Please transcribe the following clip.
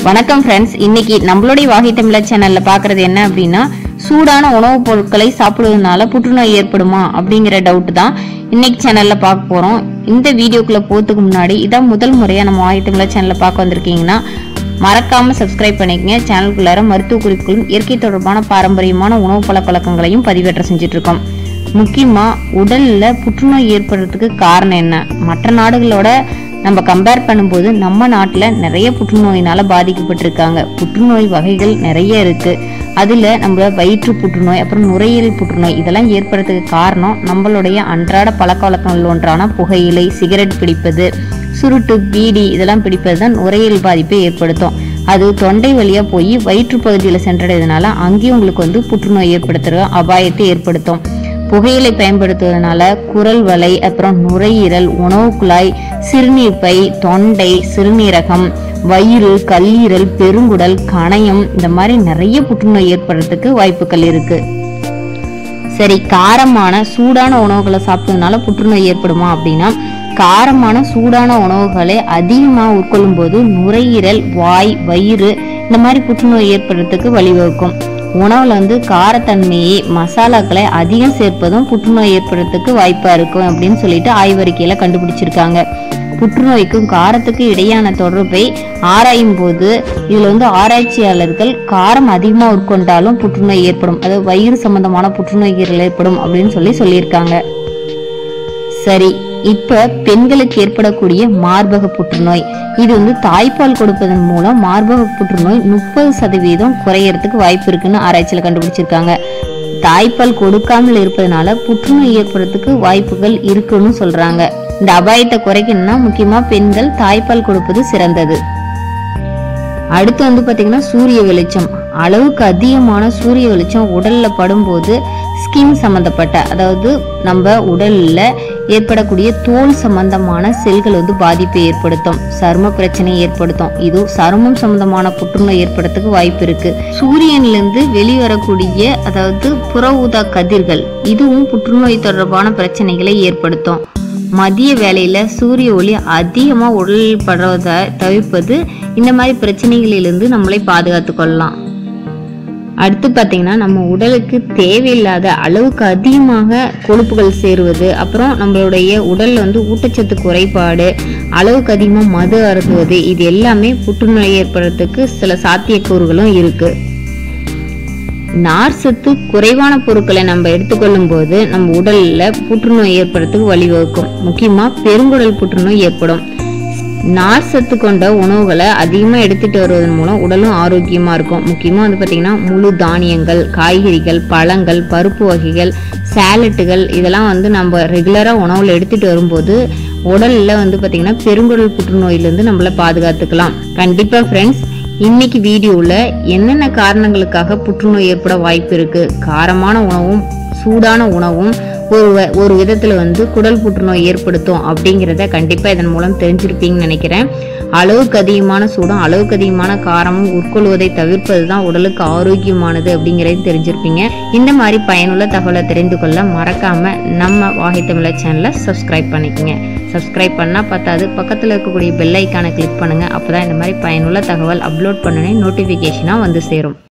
வணக்கம் ஃப்ரெண்ட்ஸ் இன்னைக்கு நம்மளுடைய வாகை தமிழர் சேனல்ல பாக்குறது என்ன அப்படின்னா சூடான உணவுப் பொருட்களை சாப்பிடுவதனால புற்றுநோய் ஏற்படுமா அப்படிங்கிற டவுட் தான் இன்னைக்கு சேனல்ல பார்க்க போறோம் இந்த வீடியோக்குள்ள போறதுக்கு முன்னாடி இதான் முதல் முறையா நம்ம வாகை தமிழர் சேனல்ல பார்க்க வந்திருக்கீங்கன்னா மறக்காம சப்ஸ்கிரைப் பண்ணிக்கங்க சேனலுக்குள்ளார மருத்துவ குறிப்புகளும் இயற்கை தொடர்பான பாரம்பரியமான உணவு பழக்கவழக்கங்களையும் பதிவேற்றம் செஞ்சுட்டு இருக்கோம் முக்கியமா உடல்ல புற்றுநோய் ஏற்படுறதுக்கு காரணம் என்ன மற்ற நாடுகளோட நம்ம கம்பேர் பண்ணும்போது நம்ம நாட்டுல நிறைய புற்றுநோயினால பாதிக்கப்பட்டிருக்காங்க புற்றுநோய் வகைகள் நிறைய இருக்கு அதுல நம்ம வயிற்று புற்றுநோய் அப்புறம் நுரையீரல் புற்றுநோய் இதெல்லாம் ஏற்படுறதுக்கு காரணம் நம்மளுடைய அன்றாட பழக்க வழக்கங்கள் ஒன்றான புகையிலை சிகரெட் பிடிப்பது சுருட்டு பீடி இதெல்லாம் பிடிப்பது தான் நுரையீரல் பாதிப்பை ஏற்படுத்தும் அது தொண்டை வழியா போய் வயிற்று பகுதியில் சென்றடைறதுனால அங்கேயும் உங்களுக்கு வந்து புற்றுநோய் ஏற்படுத்துற அபாயத்தை ஏற்படுத்தும் புகையிலை பயன்படுத்துவதனால குரல் வலை அப்புறம் நுரையீரல் உணவு குழாய் சிறுநீர் பை தொண்டை சிறுநீரகம் வயிறு கல்லீரல் பெருங்குடல் கணையம் இந்த மாதிரி நிறைய புற்றுநோய் ஏற்படுறதுக்கு வாய்ப்புகள் இருக்கு சரி காரமான சூடான உணவுகளை சாப்பிட்டதுனால புற்றுநோய் ஏற்படுமா அப்படின்னா காரமான சூடான உணவுகளை அதிகமாக உட்கொள்ளும் போது நுரையீரல் வாய் வயிறு இந்த மாதிரி புற்றுநோய் ஏற்படுறதுக்கு வழிவகுக்கும் உணவுல வந்து காரத்தன்மையை மசாலாக்களை அதிகம் சேர்ப்பதும் புற்றுநோய் ஏற்படுறதுக்கு வாய்ப்பா இருக்கும் அப்படின்னு சொல்லிட்டு ஆய்வறிக்கையில கண்டுபிடிச்சிருக்காங்க புற்றுநோய்க்கும் காரத்துக்கு இடையான தொடர்பை ஆராயும் போது இதுல வந்து ஆராய்ச்சியாளர்கள் காரம் அதிகமா உட்கொண்டாலும் புற்றுநோய் ஏற்படும் அதாவது வயிறு சம்பந்தமான புற்றுநோய்கள் ஏற்படும் அப்படின்னு சொல்லி சொல்லியிருக்காங்க சரி இப்ப பெண்களுக்கு ஏற்படக்கூடிய மார்பக புற்றுநோய் இது வந்து தாய்ப்பால் கொடுப்பதன் மூலம் மார்பக புற்றுநோய் முப்பது சதவீதம் குறையறதுக்கு வாய்ப்பு இருக்குன்னு ஆராய்ச்சியில கண்டுபிடிச்சிருக்காங்க தாய்ப்பால் கொடுக்காமல் இருப்பதனால புற்றுநோய் ஏற்படுறதுக்கு வாய்ப்புகள் இருக்குன்னு சொல்றாங்க இந்த அபாயத்தை குறைக்கணும்னா முக்கியமா பெண்கள் தாய்ப்பால் கொடுப்பது சிறந்தது அடுத்து வந்து பாத்தீங்கன்னா சூரிய வெளிச்சம் அளவுக்கு அதிகமான சூரிய வெளிச்சம் உடல்ல படும்போது ஸ்கின் சம்பந்தப்பட்ட அதாவது நம்ம உடல்ல ஏற்படக்கூடிய தோல் சம்பந்தமான செல்கள் வந்து பாதிப்பை ஏற்படுத்தும் சரும பிரச்சனை ஏற்படுத்தும் இது சருமம் சம்பந்தமான புற்றுநோய் ஏற்படுறதுக்கு வாய்ப்பு இருக்கு சூரியன்ல இருந்து வெளிவரக்கூடிய அதாவது புற ஊதா கதிர்கள் இதுவும் புற்றுநோய் தொடர்பான பிரச்சனைகளை ஏற்படுத்தும் மதிய வேலையில சூரிய ஒளி அதிகமா உடலில் படுறத தவிர்ப்பது இந்த மாதிரி பிரச்சனைகளிலிருந்து நம்மளை பாதுகாத்து கொள்ளலாம் அடுத்து பார்த்தீங்கன்னா நம்ம உடலுக்கு தேவையில்லாத அளவுக்கு அதிகமாக கொழுப்புகள் சேருவது அப்புறம் நம்மளுடைய உடல்ல வந்து ஊட்டச்சத்து குறைபாடு அளவுக்கு அதிகமாக மது அருந்துவது இது எல்லாமே புற்றுநோய் ஏற்படுறதுக்கு சில சாத்தியக்கூறுகளும் இருக்கு நார் சத்து குறைவான பொருட்களை நம்ம எடுத்துக்கொள்ளும் போது நம்ம உடல்ல புற்றுநோய் ஏற்படுறதுக்கு வழிவகுக்கும் முக்கியமா பெருங்குடல் புற்றுநோய் ஏற்படும் நார் சத்து கொண்ட உணவுகளை அதிகமாக எடுத்துட்டு வருவதன் மூலம் உடலும் ஆரோக்கியமாக இருக்கும் முக்கியமாக வந்து பார்த்திங்கன்னா முழு தானியங்கள் காய்கறிகள் பழங்கள் பருப்பு வகைகள் சேலட்டுகள் இதெல்லாம் வந்து நம்ம ரெகுலராக உணவில் எடுத்துட்டு வரும்போது உடலில் வந்து பார்த்திங்கன்னா பெருங்குடல் புற்றுநோயிலேருந்து நம்மளை பாதுகாத்துக்கலாம் கண்டிப்பாக ஃப்ரெண்ட்ஸ் இன்னைக்கு வீடியோவில் என்னென்ன காரணங்களுக்காக புற்றுநோய் ஏற்பட வாய்ப்பு இருக்கு காரமான உணவும் சூடான உணவும் ஒரு வ- ஒரு விதத்துல வந்து குடல் புற்றுநோய் ஏற்படுத்தும் அப்படிங்கிறத கண்டிப்பா இதன் மூலம் தெரிஞ்சிருப்பீங்கன்னு நினைக்கிறேன் அளவுக்கு அதிகமான சூடும் அளவுக்கு அதிகமான காரமும் உட்கொள்வதை தவிர்ப்பது தான் உடலுக்கு ஆரோக்கியமானது அப்படிங்கிறது தெரிஞ்சிருப்பீங்க இந்த மாதிரி பயனுள்ள தகவலை தெரிந்து கொள்ள மறக்காம நம்ம வாகை தமிழர் சேனலை சப்ஸ்கிரைப் பண்ணிக்கங்க சப்ஸ்கிரைப் பண்ணா பத்தாது பக்கத்தில் இருக்கக்கூடிய பெல் ஐக்கானை கிளிக் பண்ணுங்க அப்பதான் இந்த மாதிரி பயனுள்ள தகவல் அப்லோட் பண்ணனே நோட்டிஃபிகேஷனாக வந்து சேரும்